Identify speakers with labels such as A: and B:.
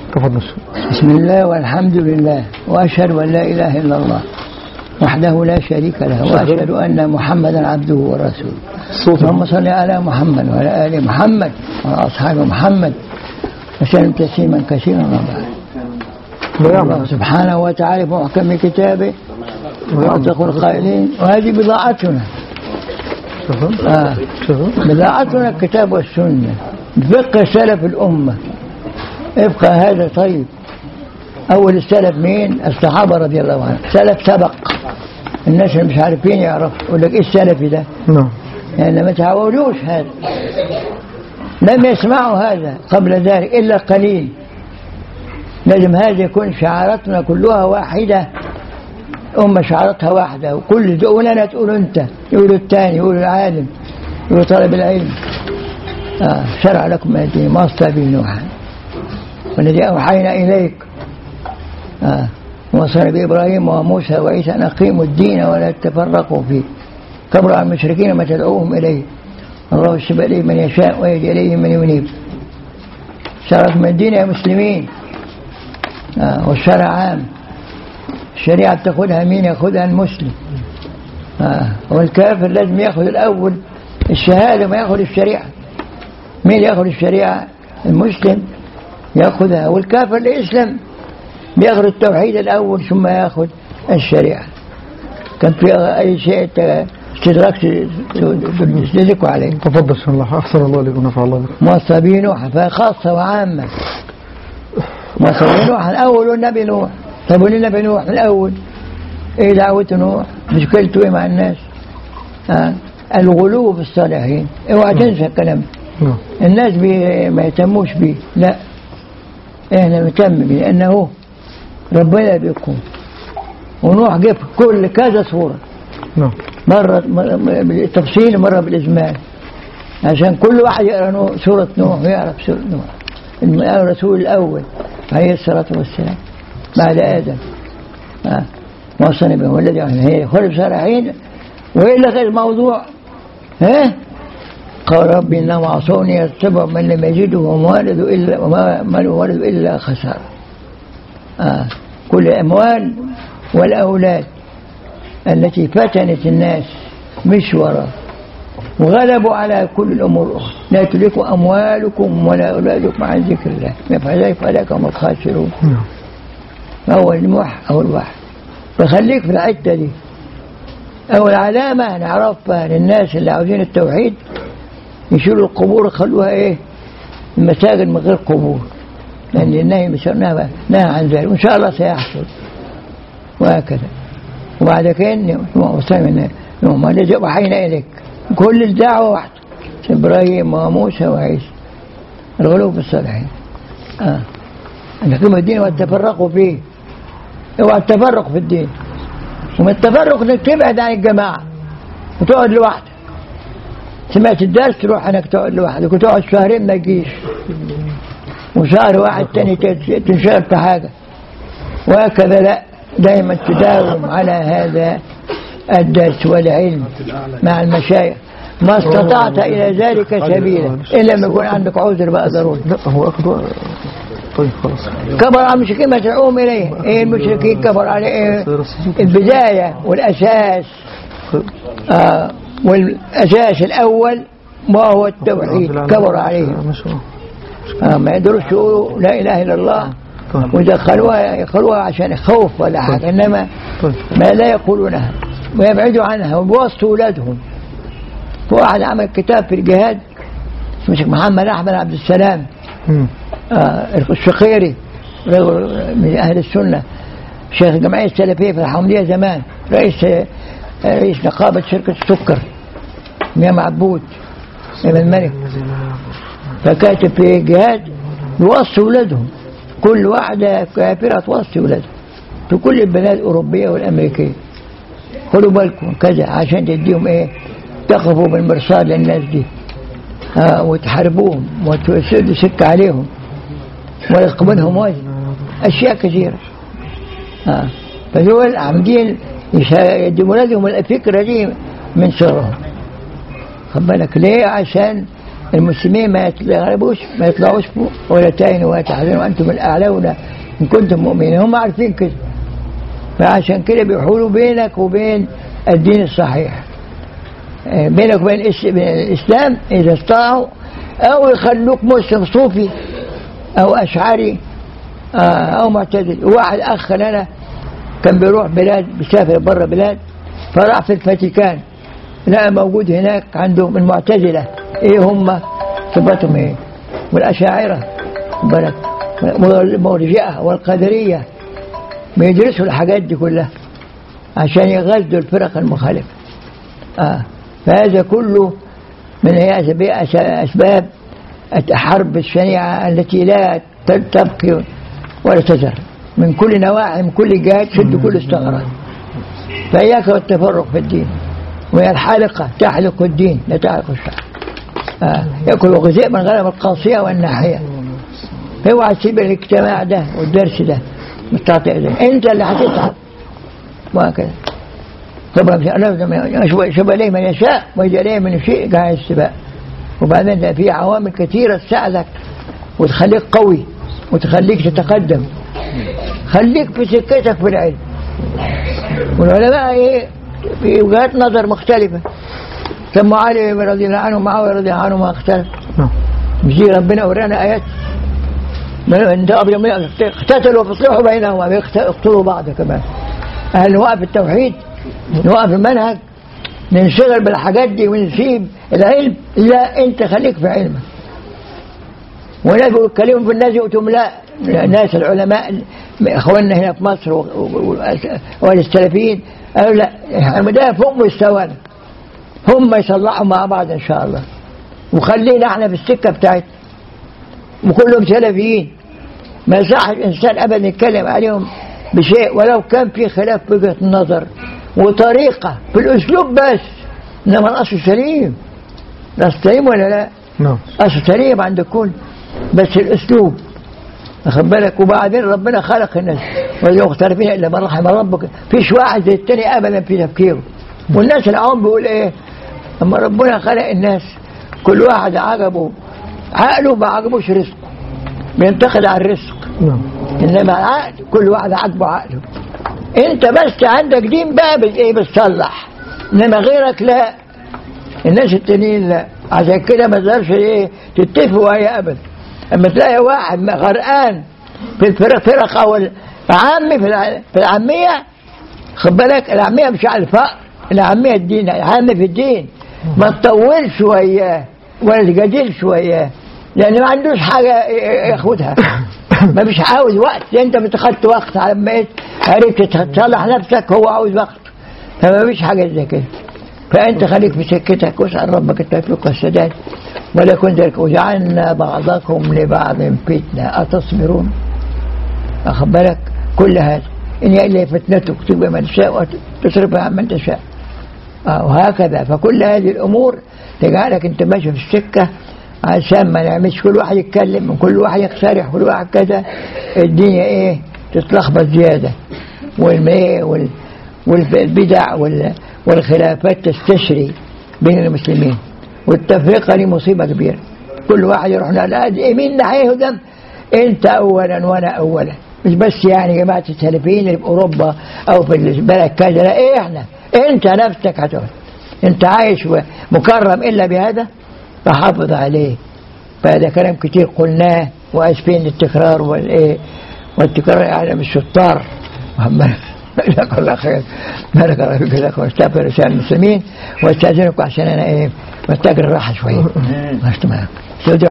A: تفضل
B: بسم الله والحمد لله وأشهد أن لا إله إلا الله وحده لا شريك له وأشهد أن محمدا عبده ورسوله
A: صوت
B: اللهم صل على محمد وعلى آل محمد وعلى أصحاب محمد وسلم تسليما كثيرا وبعد الله سبحانه وتعالى في محكم كتابه وأصدق القائلين وهذه بضاعتنا
A: شوف
B: آه.
A: شوف
B: بضاعتنا الكتاب والسنة فقه سلف الأمة ابقى هذا طيب أول السلف مين الصحابة رضي الله عنهم سلف سبق الناس اللي مش عارفين يعرفوا يقول لك ايه السلفي ده
A: نعم
B: يعني ما تعودوش هذا لم يسمعوا هذا قبل ذلك إلا قليل لازم هذا يكون شعاراتنا كلها واحدة أمة شعارتها واحدة وكل تقول أنا تقول أنت يقول الثاني يقول العالم يقول طالب العلم آه شرع لكم من الدين ما أصلى به نوحا والذي أوحينا إليك آه وصل بإبراهيم وموسى وعيسى أن أقيموا الدين ولا تفرقوا فيه كبر على المشركين ما تدعوهم إليه الله يشفى إليه من يشاء ويهدي إليه من ينيب شرع من الدين يا مسلمين آه والشرع عام الشريعة تاخذها مين ياخذها المسلم آه والكافر لازم ياخذ الأول الشهادة ما ياخذ الشريعة مين ياخذ الشريعة المسلم ياخذها والكافر الإسلام بياخذ التوحيد الأول ثم ياخذ الشريعة كان في أي شيء ت- استدركت تدركوا عليه
A: تفضل شاء الله أحسن الله لكم ونفع الله بكم
B: موصى به نوح فخاصة وعامة موصى به نوح الأول النبي نوح طب النبي نوح من الأول إيه دعوة نوح مشكلته إيه مع الناس آه. الغلو في الصالحين اوعى تنسى الكلام
A: نعم
B: الناس بي ما يهتموش بيه لا احنا نهتم بيه لأنه ربنا بيكون ونوح جه في كل كذا صورة
A: نعم
B: مرة مرة بالتفصيل مرة بالإجمال عشان كل واحد يقرأ نوح- سورة نوح ويعرف سورة نوح الم- الرسول الأول عليه الصلاة والسلام بعد آدم آه. وصلنا به والذي هي خلف صالحين وإلا غير الموضوع ها قال ربي إنهم عصوني يتبع من لم يجده والد إلا وما من والد إلا خسارة آه. كل الأموال والأولاد التي فتنت الناس مش وراء وغلبوا على كل الأمور الأخرى لا تلكم أموالكم ولا أولادكم عن ذكر الله يفعل ذلك فلاك هم الخاسرون
A: نعم
B: أول المح أول واحد فخليك في الحتة دي أول علامة نعرفها للناس اللي عاوزين التوحيد يشيلوا القبور يخلوها إيه المساجد من غير قبور لأن النهي نهى نهى عن ذلك وإن شاء الله سيحصل وهكذا وبعد كده وصلنا نوم الذي وحينا إليك كل الدعوة واحدة إبراهيم وموسى وعيسى الغلو في الصالحين آه. أن يقيموا الدين وتفرقوا فيه اوعى التفرق في الدين ومن التفرق انك تبعد عن الجماعة وتقعد لوحدك سمعت الدرس تروح انك تقعد لوحدك وتقعد شهرين ما تجيش وشهر واحد تاني تت- تنشغل في حاجة وهكذا لا دائما تداوم على هذا الدرس والعلم مع المشايخ ما استطعت إلى ذلك سبيلا إلا لما يكون عندك عذر بقى ضروري
A: لا هو أخذ طيب خلاص
B: كبر على المشركين ما تدعوهم إليه إيه المشركين كبر على إيه البداية والأساس آه والأساس الأول ما هو التوحيد كبر عليهم
A: ما شاء الله
B: آه ما يقدروش يقولوا لا إله إلا الله
A: طيب
B: ودخلوها يدخلوها عشان خوف ولا حاجة إنما
A: طيب
B: ما لا يقولونها ويبعدوا عنها وبوسطوا أولادهم واحد عمل كتاب في الجهاد اسمه شيخ محمد أحمد عبد السلام
A: مم.
B: آه الشقيري رجل من أهل السنة شيخ الجمعية السلفية في الحمدية زمان رئيس آه، رئيس نقابة شركة السكر إمام عبود إمام الملك فكاتب في جهاد يوصي ولادهم كل واحدة كافرة توصي ولادهم في كل البلاد الأوروبية والأمريكية خدوا بالكم كذا عشان تديهم إيه تقفوا بالمرصاد للناس دي آه وتحاربوهم وتسدوا سكة عليهم ويقبلهم وزن أشياء كثيرة آه. فدول عاملين يشا- يدوا لهم الفكرة دي من صغرهم خد بالك ليه عشان المسلمين ما يتغلبوش ما يطلعوش فوق ولا تهنوا ولا تحزنوا وانتم الاعلون ان كنتم مؤمنين هم عارفين كده فعشان كده بيحولوا بينك وبين الدين الصحيح آه، بينك وبين الإس- بين الاسلام اذا استطاعوا او يخلوك مسلم صوفي او اشعري آه، او معتدل واحد اخ لنا كان بيروح بلاد بيسافر بره بلاد فراح في الفاتيكان لقى موجود هناك عندهم المعتزلة ايه هم صفاتهم ايه والأشاعرة بالك والمرجئة والقدرية بيدرسوا الحاجات دي كلها عشان يغزوا الفرق المخالفة آه. فهذا كله من هي أسباب- أسباب الحرب الشنيعة التي لا تبقي ولا تزر من كل نواحي من كل جهات شد كل استغراض فإياك والتفرق في الدين وهي الحالقة تحلق الدين لا تحلق الشعر آه. يأكل غذاء من غنم القاصية والناحية اوعى تسيب الاجتماع ده والدرس ده مستعطي ده انت اللي هتتعب وهكذا طبعا شبه ليه من يشاء وإذا ليه من شيء قاعد السباق وبعدين ده في عوامل كثيرة تساعدك وتخليك قوي وتخليك تتقدم خليك في سكتك في العلم والعلماء ايه في وجهات نظر مختلفة ثم علي رضي الله عنه معاوية رضي الله عنه ما اختلف
A: نعم
B: مش دي ربنا ورانا آيات ما انت قبل ما اقتتلوا فاصلحوا بينهم يقتلوا بعض كمان هل نوقف التوحيد نوقف المنهج ننشغل بالحاجات دي ونسيب العلم لا انت خليك في علمك وناس بيتكلموا في الناس يؤتوا لا الناس العلماء اخواننا هنا في مصر و- و- و- والسلفيين قالوا لا احنا ده فوق مستوانا هم يصلحوا مع بعض ان شاء الله وخلينا احنا في السكه بتاعتنا وكلهم سلفيين ما يصحش انسان ابدا يتكلم عليهم بشيء ولو كان في خلاف في وجهه نظر وطريقه في الاسلوب بس انما الاصل سليم الاصل سليم ولا لا؟
A: نعم
B: اصل سليم عند الكل بس الاسلوب واخد بالك وبعدين ربنا خلق الناس ولا مختلفين الا من رحم ربك فيش واحد زي التاني ابدا في تفكيره والناس العوام بيقول ايه اما ربنا خلق الناس كل واحد عجبه عقله ما عجبوش رزقه بينتقد على الرزق
A: نعم
B: انما العقل كل واحد عاجبه عقله انت بس عندك دين بقى بت- ايه بتصلح انما غيرك لا الناس التانيين لا عشان كده ما تقدرش ايه تتفقوا اي ابدا اما تلاقي واحد م- غرقان في الفرق فرق او العامي في الع- في العاميه خد بالك العاميه مش على الفقر العاميه الدين العامي في الدين ما تطولش وياه ولا تجادلش وياه لان ما عندوش حاجه ي- ي- ياخدها ما مش عاوز وقت انت بتاخدت وقت على ما إيه عرفت تصلح نفسك هو عاوز وقت فما فيش حاجه زي كده فانت خليك في سكتك واسال ربك التوفيق والسداد ولا كنت ذلك وجعلنا بعضكم لبعض فتنه اتصبرون اخد بالك كل هذا ان هي الا فتنتك تبقى من تشاء وتصرفها عن من تشاء آه، وهكذا فكل هذه الامور تجعلك انت ماشي في السكه عشان ما نعملش كل واحد يتكلم وكل واحد يقترح كل واحد كذا الدنيا ايه تتلخبط زياده والم- وال والبدع وال- والخلافات تستشري بين المسلمين والتفرقه دي مصيبه كبيره كل واحد يروح لا مين هيهدم انت اولا وانا اولا مش بس يعني جماعه السلفيين اللي في اوروبا او في البلد كذا لا ايه احنا انت نفسك هتقول انت عايش مكرم الا بهذا فحافظ عليه فهذا كلام كتير قلناه واسفين التكرار والايه والتكرار يعلم الشطار محمد جزاك الله خير بارك الله فيك جزاكم واستغفر رسائل المسلمين واستاذنكم عشان انا ايه محتاج الراحه شويه ماشي تمام